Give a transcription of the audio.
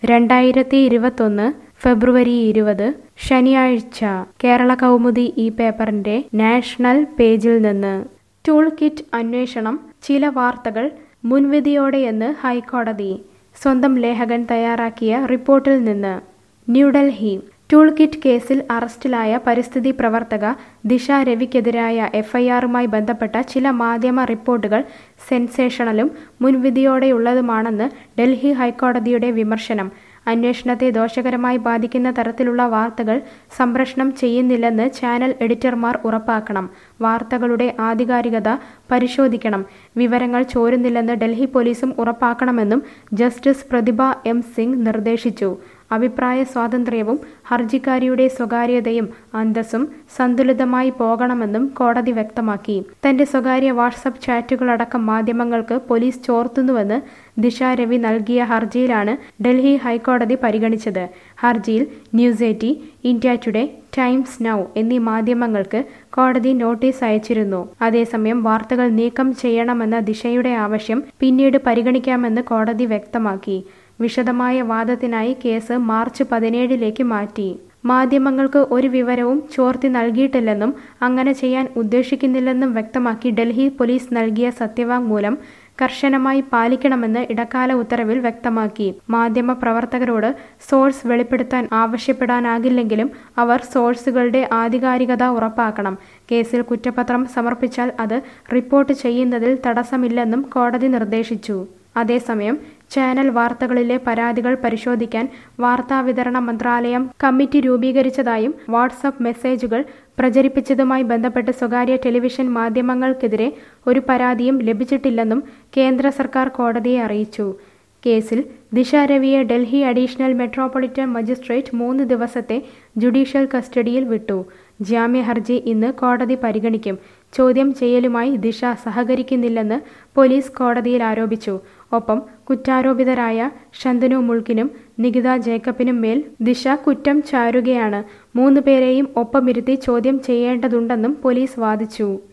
രണ്ടായിരത്തി ഇരുപത്തൊന്ന് ഫെബ്രുവരി ഇരുപത് ശനിയാഴ്ച കേരള കൗമുദി ഈ പേപ്പറിന്റെ നാഷണൽ പേജിൽ നിന്ന് ടൂൾ കിറ്റ് അന്വേഷണം ചില വാർത്തകൾ മുൻവിധിയോടെയെന്ന് ഹൈക്കോടതി സ്വന്തം ലേഖകൻ തയ്യാറാക്കിയ റിപ്പോർട്ടിൽ നിന്ന് ന്യൂഡൽഹി ടൂൾ കിറ്റ് കേസിൽ അറസ്റ്റിലായ പരിസ്ഥിതി പ്രവർത്തക ദിശ രവിക്കെതിരായ എഫ്ഐആറുമായി ബന്ധപ്പെട്ട ചില മാധ്യമ റിപ്പോർട്ടുകൾ സെൻസേഷണലും മുൻവിധിയോടെയുള്ളതുമാണെന്ന് ഡൽഹി ഹൈക്കോടതിയുടെ വിമർശനം അന്വേഷണത്തെ ദോഷകരമായി ബാധിക്കുന്ന തരത്തിലുള്ള വാർത്തകൾ സംപ്രേഷണം ചെയ്യുന്നില്ലെന്ന് ചാനൽ എഡിറ്റർമാർ ഉറപ്പാക്കണം വാർത്തകളുടെ ആധികാരികത പരിശോധിക്കണം വിവരങ്ങൾ ചോരുന്നില്ലെന്ന് ഡൽഹി പോലീസും ഉറപ്പാക്കണമെന്നും ജസ്റ്റിസ് പ്രതിഭ എം സിംഗ് നിർദ്ദേശിച്ചു അഭിപ്രായ സ്വാതന്ത്ര്യവും ഹർജിക്കാരിയുടെ സ്വകാര്യതയും അന്തസ്സും സന്തുലിതമായി പോകണമെന്നും കോടതി വ്യക്തമാക്കി തന്റെ സ്വകാര്യ വാട്സപ്പ് ചാറ്റുകളടക്കം മാധ്യമങ്ങൾക്ക് പോലീസ് ചോർത്തുന്നുവെന്ന് ദിശ രവി നൽകിയ ഹർജിയിലാണ് ഡൽഹി ഹൈക്കോടതി പരിഗണിച്ചത് ഹർജിയിൽ News eighteen India Today Times Now എന്നീ മാധ്യമങ്ങൾക്ക് കോടതി നോട്ടീസ് അയച്ചിരുന്നു അതേസമയം വാർത്തകൾ നീക്കം ചെയ്യണമെന്ന ദിശയുടെ ആവശ്യം പിന്നീട് പരിഗണിക്കാമെന്ന് കോടതി വ്യക്തമാക്കി വിശദമായ വാദത്തിനായി കേസ് മാർച്ച് പതിനേഴിലേക്ക് മാറ്റി മാധ്യമങ്ങൾക്ക് ഒരു വിവരവും ചോർത്തി നൽകിയിട്ടില്ലെന്നും അങ്ങനെ ചെയ്യാൻ ഉദ്ദേശിക്കുന്നില്ലെന്നും വ്യക്തമാക്കി ഡൽഹി പോലീസ് നൽകിയ സത്യവാങ്മൂലം കർശനമായി പാലിക്കണമെന്ന് ഇടക്കാല ഉത്തരവിൽ വ്യക്തമാക്കി മാധ്യമ പ്രവർത്തകരോട് സോഴ്സ് വെളിപ്പെടുത്താൻ ആവശ്യപ്പെടാനാകില്ലെങ്കിലും അവർ സോഴ്സുകളുടെ ആധികാരികത ഉറപ്പാക്കണം കേസിൽ കുറ്റപത്രം സമർപ്പിച്ചാൽ അത് റിപ്പോർട്ട് ചെയ്യുന്നതിൽ തടസ്സമില്ലെന്നും കോടതി നിർദ്ദേശിച്ചു അതേസമയം ചാനൽ വാർത്തകളിലെ പരാതികൾ പരിശോധിക്കാൻ വാർത്താവിതരണ മന്ത്രാലയം കമ്മിറ്റി രൂപീകരിച്ചതായും വാട്സപ്പ് മെസ്സേജുകൾ പ്രചരിപ്പിച്ചതുമായി ബന്ധപ്പെട്ട് സ്വകാര്യ ടെലിവിഷൻ മാധ്യമങ്ങൾക്കെതിരെ ഒരു പരാതിയും ലഭിച്ചിട്ടില്ലെന്നും കേന്ദ്ര സർക്കാർ കോടതിയെ അറിയിച്ചു കേസിൽ ദിശ രവിയെ ഡൽഹി അഡീഷണൽ മെട്രോപൊളിറ്റൻ മജിസ്ട്രേറ്റ് മൂന്ന് ദിവസത്തെ ജുഡീഷ്യൽ കസ്റ്റഡിയിൽ വിട്ടു ജാമ്യ ഹർജി ഇന്ന് കോടതി പരിഗണിക്കും ചോദ്യം ചെയ്യലുമായി ദിശ സഹകരിക്കുന്നില്ലെന്ന് പോലീസ് കോടതിയിൽ ആരോപിച്ചു ഒപ്പം കുറ്റാരോപിതരായ ശന്തനു മുൾക്കിനും നികിത ജേക്കബിനും മേൽ ദിശ കുറ്റം ചാരുകയാണ് മൂന്ന് പേരെയും ഒപ്പമിരുത്തി ചോദ്യം ചെയ്യേണ്ടതുണ്ടെന്നും പോലീസ് വാദിച്ചു